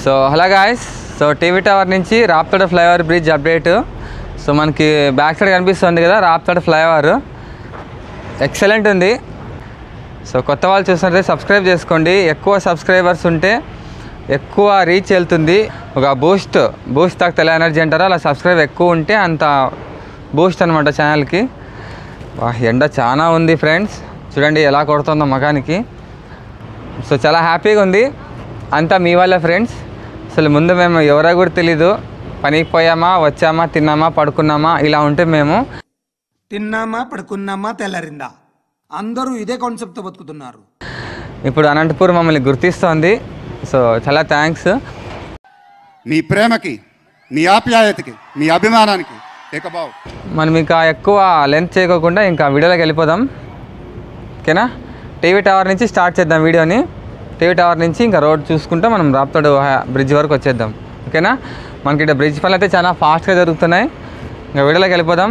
So hello guys so TV tower నుంచి Raptadu flyover bridge update so మనకి back side కనిపిస్తుంది కదా రాప్తోడ ఫ్లైఓవర్ ఎక్సలెంట్ ఉంది సో కొత్త వాళ్ళు చూస్తుంటే సబ్స్క్రైబ్ చేసుకోండి ఎక్కువ సబ్స్క్రైబర్స్ ఉంటే ఎక్కువ రీచ్ వెళ్తుంది ఒక బూస్ట్ బూస్ట్ తాకు తెల్ల ఎనర్జీ అంటారు అలా సబ్స్క్రైబ్ ఎక్కువ ఉంటే అంత బూస్ట్ అనమాట ఛానల్కి వా, ఎండ చాలా ఉంది ఫ్రెండ్స్ చూడండి ఎలా కొడుతుందో మగానికి సో చాలా హ్యాపీగా ఉంది అంతా మీ వాళ్ళే ఫ్రెండ్స్ అసలు ముందు మేము ఎవరో కూడా తెలీదు పనికి పోయామా వచ్చామా తిన్నామా పడుకున్నామా ఇలా ఉంటే మేము తిన్నామా పడుకున్నామా తెల్లారిందా అందరూ ఇదే కాన్సెప్ట్తో బతుకుతున్నారు ఇప్పుడు అనంతపూర్ మమ్మల్ని గుర్తిస్తోంది సో చాలా థ్యాంక్స్ మీ ప్రేమకి మీ ఆప్యాయతకి మీ అభిమానానికి ఏకబావు మనం ఇంకా ఎక్కువ లెంత్ చేయకోకుండా ఇంకా వీడియోలోకి వెళ్ళిపోదాం ఓకేనా టీవీ టవర్ నుంచి స్టార్ట్ చేద్దాం వీడియోని టీవీ టవర్ నుంచి ఇంకా రోడ్ చూసుకుంటూ మనం రాప్తోడు బ్రిడ్జ్ వరకు వచ్చేద్దాం ఓకేనా మనకి ఇక్కడ బ్రిడ్జ్ పనులు అయితే చాలా ఫాస్ట్గా జరుగుతున్నాయి ఇంకా వీడియోలోకి వెళ్ళిపోదాం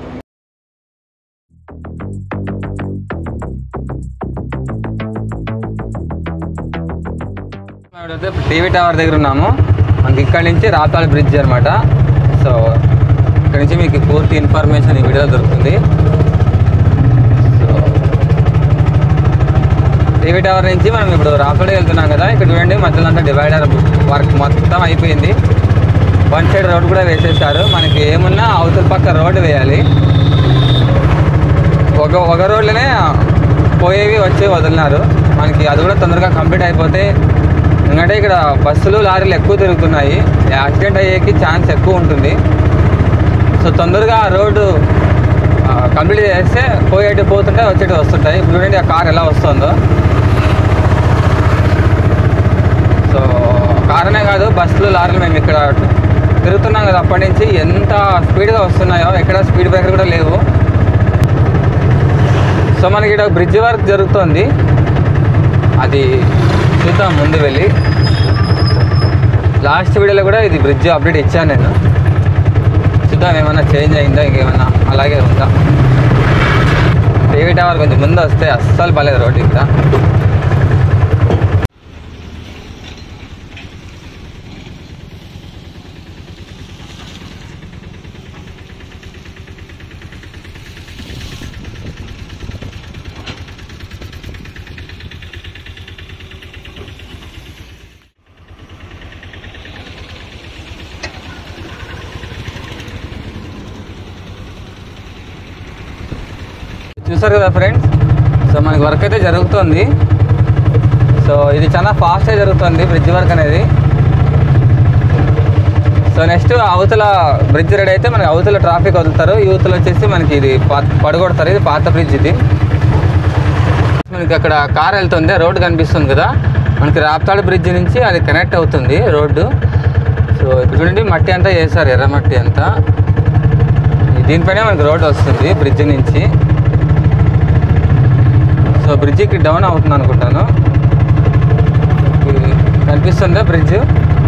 ఇప్పుడైతే టీవీ టవర్ దగ్గర ఉన్నాము మనకి ఇక్కడ నుంచి రాప్తాడు బ్రిడ్జ్ అనమాట సో ఇక్కడ నుంచి మీకు పూర్తి ఇన్ఫర్మేషన్ ఈ వీడియోలో దొరుకుతుంది సో టీవీ టవర్ నుంచి మనం ఇప్పుడు రాప్తాడు వెళ్తున్నాం కదా ఇక్కడ చూడండి మధ్యలో అంతా డివైడర్ వర్క్ మొత్తం అయిపోయింది వన్ సైడ్ రోడ్ కూడా వేసేసారు మనకి ఏమున్నా అవతల పక్క రోడ్డు వేయాలి ఒక ఒక రోడ్లోనే పోయేవి వచ్చి వదిలినారు మనకి అది కూడా తొందరగా కంప్లీట్ అయిపోతే ఎందుకంటే ఇక్కడ బస్సులు లారీలు ఎక్కువ తిరుగుతున్నాయి యాక్సిడెంట్ అయ్యేకి ఛాన్స్ ఎక్కువ ఉంటుంది సో తొందరగా ఆ రోడ్డు కంప్లీట్ చేస్తే పోయేటి పోతుంటే వచ్చేటి వస్తుంటాయి ఇప్పుడు చూడండి ఆ కార్ ఎలా వస్తుందో సో కారణే కాదు బస్సులు లారీలు మేము ఇక్కడ తిరుగుతున్నాం కదా అప్పటి నుంచి ఎంత స్పీడ్గా వస్తున్నాయో ఎక్కడ స్పీడ్ బ్రేకర్ కూడా లేవు సో మనకి ఇక్కడ బ్రిడ్జ్ వర్క్ జరుగుతుంది అది చూద్దాం ముందు వెళ్ళి లాస్ట్ వీడియోలో కూడా ఇది బ్రిడ్జ్ అప్డేట్ ఇచ్చాను నేను చూద్దాం ఏమైనా చేంజ్ అయిందా ఇంకేమైనా అలాగే ఉందా టీవీ టవర్ కొంచెం ముందు వస్తే అస్సలు బాలేదు రోడ్ ఇక్కడ చూసారు కదా ఫ్రెండ్స్ సో మనకి వర్క్ అయితే జరుగుతుంది సో ఇది చాలా ఫాస్ట్గా జరుగుతుంది బ్రిడ్జ్ వర్క్ అనేది సో నెక్స్ట్ అవతల బ్రిడ్జ్ రెడీ అయితే మనకి అవతల ట్రాఫిక్ వదులుతారు యూత్లో వచ్చేసి మనకి ఇది పా- పడగొడతారు ఇది పాత బ్రిడ్జ్ ఇది మనకి అక్కడ కార్ వెళ్తుంది రోడ్డు కనిపిస్తుంది కదా మనకి రాప్తాడు బ్రిడ్జ్ నుంచి అది కనెక్ట్ అవుతుంది రోడ్డు సో ఇప్పుడు చూడండి మట్టి అంతా వేసారు ఎర్ర మట్టి అంతా దీనిపైనే మనకి రోడ్డు వస్తుంది బ్రిడ్జ్ నుంచి సో బ్రిడ్జికి డౌన్ అవుతుంది అనుకుంటాను ఇది కనిపిస్తుందా బ్రిడ్జ్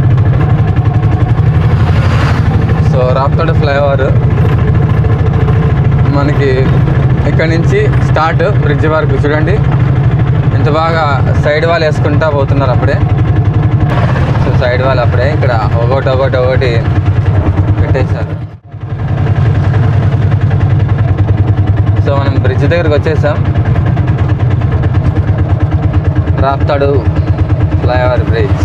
సో రాప్తాడు ఫ్లైఓవర్ మనకి ఇక్కడ నుంచి స్టార్ట్ బ్రిడ్జ్ వరకు చూడండి ఎంత బాగా సైడ్ వాల్ వేసుకుంటా పోతున్నారు అప్పుడే సో సైడ్ వాల్ అప్పుడే ఇక్కడ ఒకటి ఒకటి ఒకటి పెట్టేశారు సో మనం బ్రిడ్జ్ దగ్గరకు వచ్చేసాం రాప్తాడు ఫ్లైఓవర్ బ్రిడ్జ్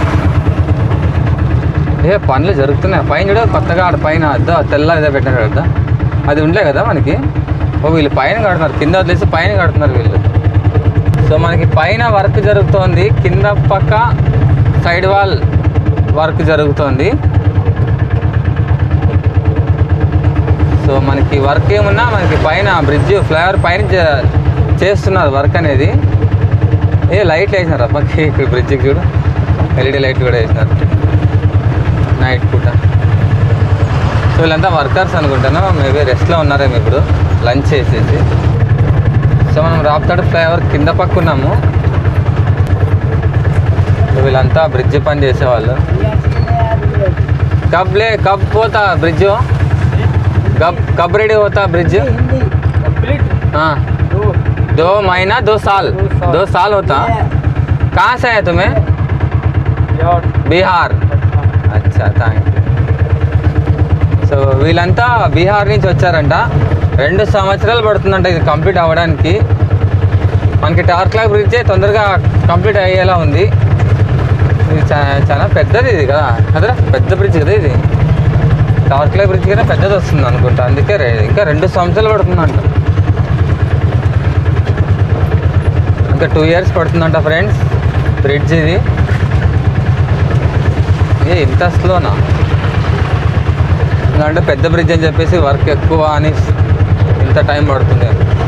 ఏ పనులు జరుగుతున్నాయి పైన కూడా కొత్తగా ఆడ పైన అద్దా తెల్ల ఇదే పెట్టారు కదా అది ఉండలే కదా మనకి ఓ వీళ్ళు పైన కడుతున్నారు కింద వదిలేసి పైన కడుతున్నారు వీళ్ళు సో మనకి పైన వర్క్ జరుగుతోంది కింద పక్క సైడ్ వాల్ వర్క్ జరుగుతోంది సో మనకి వర్క్ ఏమున్నా మనకి పైన బ్రిడ్జ్ ఫ్లైఓవర్ పైన చే- చేస్తున్నారు వర్క్ అనేది ఏ లైట్లు వేసినారు అబ్బాకి ఇక్కడ బ్రిడ్జ్కి చూడు ఎల్ఈడి లైట్లు కూడా వేసినారు నైట్ పూట సో వీళ్ళంతా వర్కర్స్ అనుకుంటాను మేబీ రెస్ట్లో ఉన్నారేమో ఇప్పుడు లంచ్ చేసేసి సో మనం రాప్తాడు ఫ్లైఓవర్ కింద పక్క ఉన్నాము సో వీళ్ళంతా బ్రిడ్జ్ పని చేసేవాళ్ళు కబ్ లే కబ్ పోతా బ్రిడ్జ్ कब कब रेडी होता ब्रिज हाँ दो महीना दो साल दो साल होता कहाँ से है तुम्हें బీహార్ అచ్చా థ్యాంక్ యూ సో వీళ్ళంతా బీహార్ నుంచి వచ్చారంట రెండు సంవత్సరాలు పడుతుందంట ఇది కంప్లీట్ అవ్వడానికి మనకి టార్క్లా బ్రిడ్జే తొందరగా కంప్లీట్ అయ్యేలా ఉంది ఇది చా- చాలా పెద్దది ఇది కదా కదరా పెద్ద బ్రిడ్జ్ కదా ఇది టార్క్లా బ్రిడ్జ్ కన్నా పెద్దది వస్తుంది అనుకుంటా అందుకే రె- ఇంకా రెండు సంవత్సరాలు పడుతుందంట ఇంకా టూ ఇయర్స్ పడుతుందంట ఫ్రెండ్స్ బ్రిడ్జ్ ఇది ఏ ఇంత స్లోనా అంటే పెద్ద బ్రిడ్జ్ అని చెప్పేసి వర్క్ ఎక్కువ అని ఇంత టైం పడుతుంది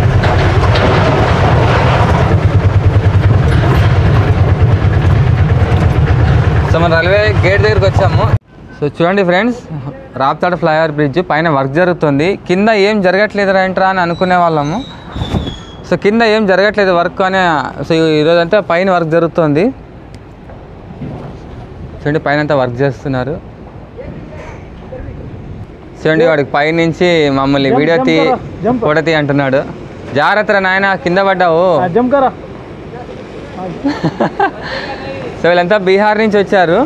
సో మన రైల్వే గేట్ దగ్గరికి వచ్చాము సో చూడండి ఫ్రెండ్స్ రాప్తాడ ఫ్లైఓవర్ బ్రిడ్జ్ పైన వర్క్ జరుగుతుంది కింద ఏం జరగట్లేదు ఏంట్రా అని అనుకునే వాళ్ళము సో కింద ఏం జరగట్లేదు వర్క్ అనే సో ఈరోజంతా పైన వర్క్ జరుగుతుంది చూడండి పైన అంతా వర్క్ చేస్తున్నారు చూడండి వాడికి పైనుంచి మమ్మల్ని వీడియో తీ ఫోటో తీ అంటున్నాడు జాగ్రత్త నాయన కింద పడ్డావు జంప్ కరా సో వీళ్ళంతా బీహార్ నుంచి వచ్చారు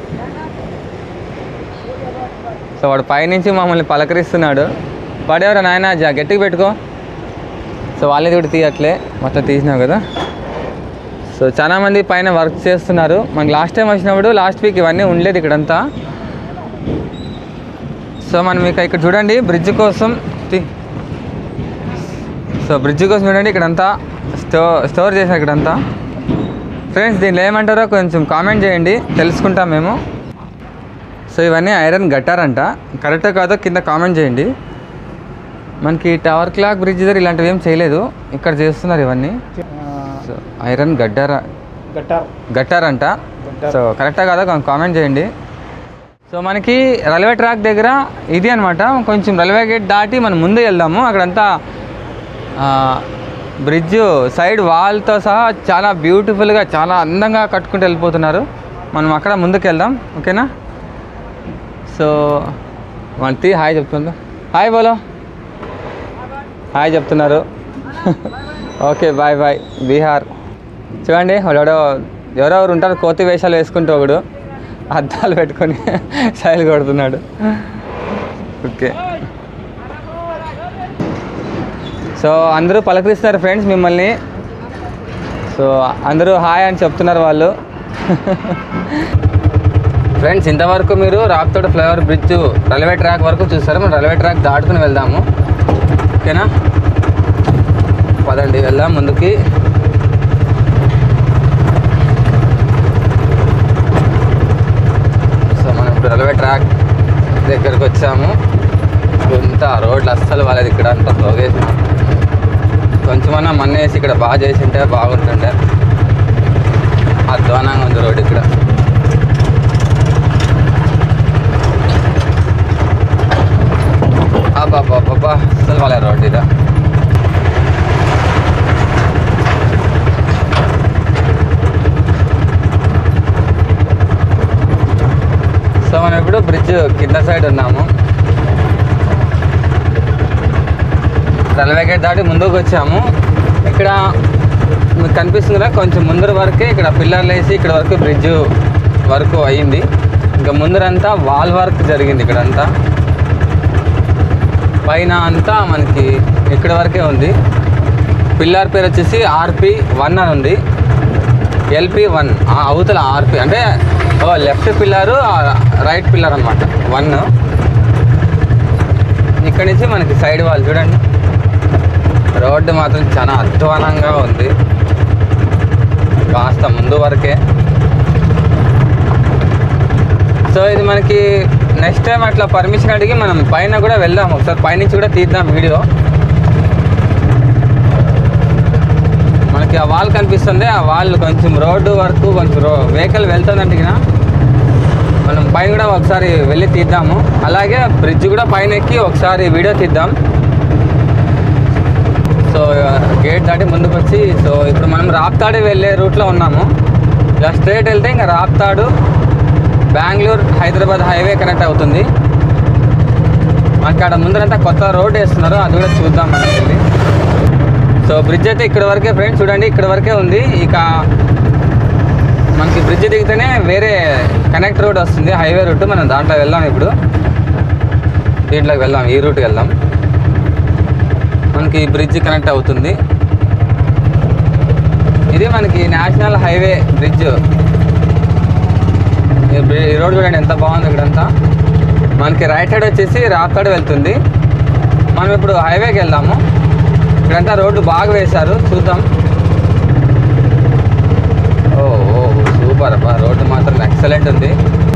సో వాడు పైనుంచి మమ్మల్ని పలకరిస్తున్నాడు వాడెవరా నాయన జా గట్టిగా పెట్టుకో సో వాళ్ళది కూడా తీయట్లే మొత్తం తీసినావు కదా సో చాలా మంది పైన వర్క్ చేస్తున్నారు మనకి లాస్ట్ టైం వచ్చినప్పుడు లాస్ట్ వీక్ ఇవన్నీ ఉండలేదు ఇక్కడంతా సో మనం ఇక ఇక్కడ చూడండి బ్రిడ్జ్ కోసం తీ- సో బ్రిడ్జ్ కోసం చూడండి ఇక్కడంతా స్టో స్టోర్ చేసారు ఇక్కడంతా ఫ్రెండ్స్ దీనిలో ఏమంటారో కొంచెం కామెంట్ చేయండి తెలుసుకుంటాం మేము సో ఇవన్నీ ఐరన్ గట్టారంట కరెక్టో కాదో కింద కామెంట్ చేయండి మనకి టవర్ క్లాక్ బ్రిడ్జ్ దగ్గర ఇలాంటివి ఏం చేయలేదు ఇక్కడ చేస్తున్నారు ఇవన్నీ సో ఐరన్ గడ్డారా గట్టార్ గట్టారంట గట్టార్. సో కరెక్టా కాదా కొంచెం కామెంట్ చేయండి సో మనకి రైల్వే ట్రాక్ దగ్గర ఇది అనమాట కొంచెం రైల్వే గేట్ దాటి మనం ముందు వెళ్దాము అక్కడంతా బ్రిడ్జ్ సైడ్ వాల్తో సహా చాలా బ్యూటిఫుల్గా చాలా అందంగా కట్టుకుంటూ వెళ్ళిపోతున్నారు మనం అక్కడ ముందుకు వెళ్దాం ఓకేనా సో మనకి హాయ్ చెప్తుందా హాయ్ బోలో హాయ్ చెప్తున్నారు ఓకే బాయ్ బాయ్ బీహార్ చూడండి వాడెవడో ఎవరెవరు ఉంటారు కోతి వేషాలు వేసుకుంటూ ఒకడు అద్దాలు పెట్టుకొని స్టైల్ కొడుతున్నాడు ఓకే సో అందరూ పలకరిస్తున్నారు ఫ్రెండ్స్ మిమ్మల్ని సో అందరూ హాయ్ అని చెప్తున్నారు వాళ్ళు ఫ్రెండ్స్ ఇంతవరకు మీరు Raptadu flyover bridge railway track వరకు చూస్తారు మనం రైల్వే ట్రాక్ దాటుకుని వెళ్దాము ఓకేనా పదండి వెళ్దాం ముందుకి సో మనం ఇప్పుడు రైల్వే ట్రాక్ దగ్గరకు వచ్చాము ఇంత రోడ్లు అస్సలు వాళ్ళది ఇక్కడ అంతా తోగేసి కొంచెమన్నా మన్నేసి ఇక్కడ బాగా చేసి ఉంటే బాగుంటుండే అధ్వానంగా ఉంది రోడ్ ఇక్కడ అబ్బాబ్బాబ్బా అసలు వాళ్ళ రోడ్ ఇదా సో మనం ఇప్పుడు బ్రిడ్జ్ కింద సైడ్ ఉన్నాము రైల్వే గేట్ దాటి ముందుకు వచ్చాము ఇక్కడ మీకు కనిపిస్తుంది కదా కొంచెం ముందర వరకే ఇక్కడ పిల్లర్లు వేసి ఇక్కడ వరకు బ్రిడ్జ్ వరకు అయ్యింది ఇంకా ముందరంతా వాల్ వర్క్ జరిగింది ఇక్కడంతా పైన అంతా మనకి ఇక్కడ వరకే ఉంది పిల్లర్ పేరు వచ్చేసి ఆర్పి వన్ అని ఉంది ఎల్పి వన్ అవతల ఆర్పి అంటే ఓ లెఫ్ట్ పిల్లరు రైట్ పిల్లర్ అనమాట వన్ ఇక్కడ నుంచి మనకి సైడ్ వాల్ చూడండి రోడ్డు మాత్రం చాలా అధ్వానంగా ఉంది కాస్త ముందు వరకే సో ఇది మనకి నెక్స్ట్ టైం అట్లా పర్మిషన్ అడిగి మనం పైన కూడా వెళ్దాం ఒకసారి పైనుంచి కూడా తీద్దాం వీడియో మనకి ఆ వాల్ కనిపిస్తుంది ఆ వాల్ కొంచెం రోడ్డు వరకు కొంచెం రో వెహికల్ వెళ్తుందంటే గిన మనం పైన కూడా ఒకసారి వెళ్ళి తీద్దాము అలాగే బ్రిడ్జ్ కూడా పైన ఎక్కి ఒకసారి వీడియో తీద్దాం సో గేట్ దాటి ముందుకు వచ్చి సో ఇప్పుడు మనం రాప్తాడు వెళ్ళే రూట్లో ఉన్నాము ఇలా స్ట్రైట్ వెళ్తే ఇంకా రాప్తాడు బెంగళూరు హైదరాబాద్ హైవే కనెక్ట్ అవుతుంది మనకి అక్కడ ముందరంతా కొత్త రోడ్ వేస్తున్నారు అది కూడా చూద్దాం మనం వెళ్ళి సో బ్రిడ్జ్ అయితే ఇక్కడ వరకే ఫ్రెండ్స్ చూడండి ఇక్కడ వరకే ఉంది ఇక మనకి బ్రిడ్జ్ దిగితేనే వేరే కనెక్ట్ రోడ్ వస్తుంది హైవే రూట్ మనం దాంట్లో వెళ్దాం ఇప్పుడు దీంట్లోకి వెళ్దాం ఈ రూట్కి వెళ్దాం మనకి బ్రిడ్జ్ కనెక్ట్ అవుతుంది ఇది మనకి నేషనల్ హైవే బ్రిడ్జ్ ఈ బ్రి- ఈ రోడ్ చూడండి ఎంత బాగుంది ఇక్కడంతా మనకి రైట్ సైడ్ వచ్చేసి రాప్తాడు వెళ్తుంది మనం ఇప్పుడు హైవేకి వెళ్దాము ఇక్కడంతా రోడ్డు బాగా వేశారు చూద్దాం ఓ ఓ సూపర్ అబ్బా రోడ్డు మాత్రం ఎక్సలెంట్ ఉంది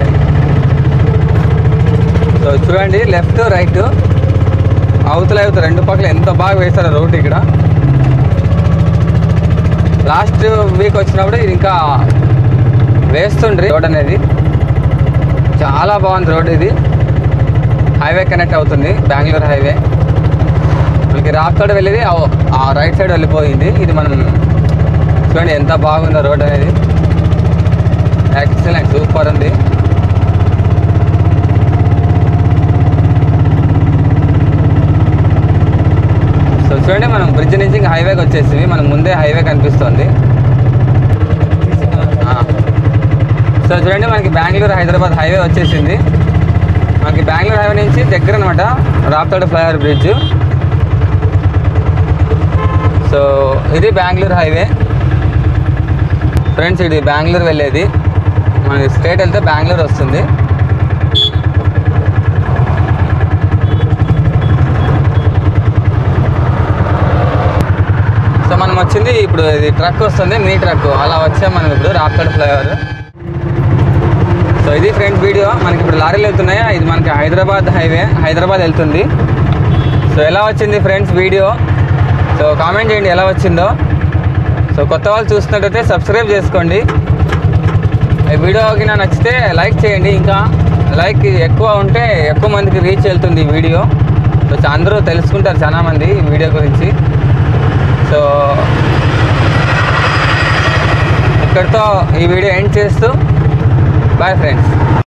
సో చూడండి లెఫ్ట్ రైట్ అవతల అవతల రెండు పక్కల ఎంత బాగా వేశారు రోడ్డు ఇక్కడ లాస్ట్ వీక్ వచ్చినప్పుడు ఇది ఇంకా వేస్తుండ్రి రోడ్ అనేది చాలా బాగుంది రోడ్ ఇది హైవే కనెక్ట్ అవుతుంది బెంగళూరు హైవే మనకి రాప్తాడు వెళ్ళేది ఆ- ఆ రైట్ సైడ్ వెళ్ళిపోయింది ఇది మనం చూడండి ఎంత బాగుందో రోడ్ అనేది ఎక్సలెంట్ సూపర్ ఉంది సో చూడండి మనం బ్రిడ్జ్ నుంచి ఇంకా హైవేకి వచ్చేసి మనం ముందే హైవే కనిపిస్తుంది ఆ. సో చూడండి మనకి బెంగళూరు హైదరాబాద్ హైవే వచ్చేసింది మనకి బెంగళూరు హైవే నుంచి దగ్గర అనమాట రాప్తాడు ఫ్లైఓవర్ బ్రిడ్జ్ సో ఇది బెంగళూరు హైవే ఫ్రెండ్స్ ఇది బెంగళూరు వెళ్ళేది మనకి స్ట్రేట్ వెళ్తే బెంగళూరు వస్తుంది సో మనం వచ్చింది ఇప్పుడు ఇది ట్రక్ వస్తుంది మినీ ట్రక్ అలా వచ్చాం మనం ఇప్పుడు రాప్తాడు ఫ్లైఓవర్ సో ఇది ఫ్రెండ్స్ వీడియో మనకి ఇప్పుడు లారీలు వెళ్తున్నాయా ఇది మనకి హైదరాబాద్ హైవే హైదరాబాద్ వెళ్తుంది సో ఎలా వచ్చింది ఫ్రెండ్స్ వీడియో సో కామెంట్ చేయండి ఎలా వచ్చిందో సో కొత్త వాళ్ళు చూస్తున్నట్టయితే సబ్స్క్రైబ్ చేసుకోండి ఈ వీడియోకి నా నచ్చితే లైక్ చేయండి ఇంకా లైక్ ఎక్కువ ఉంటే ఎక్కువ మందికి రీచ్ వెళ్తుంది ఈ వీడియో సో చా- అందరూ తెలుసుకుంటారు చాలా మంది ఈ వీడియో గురించి సో ఇక్కడితో ఈ వీడియో ఎండ్ చేస్తూ బాయ్ ఫ్రెండ్స్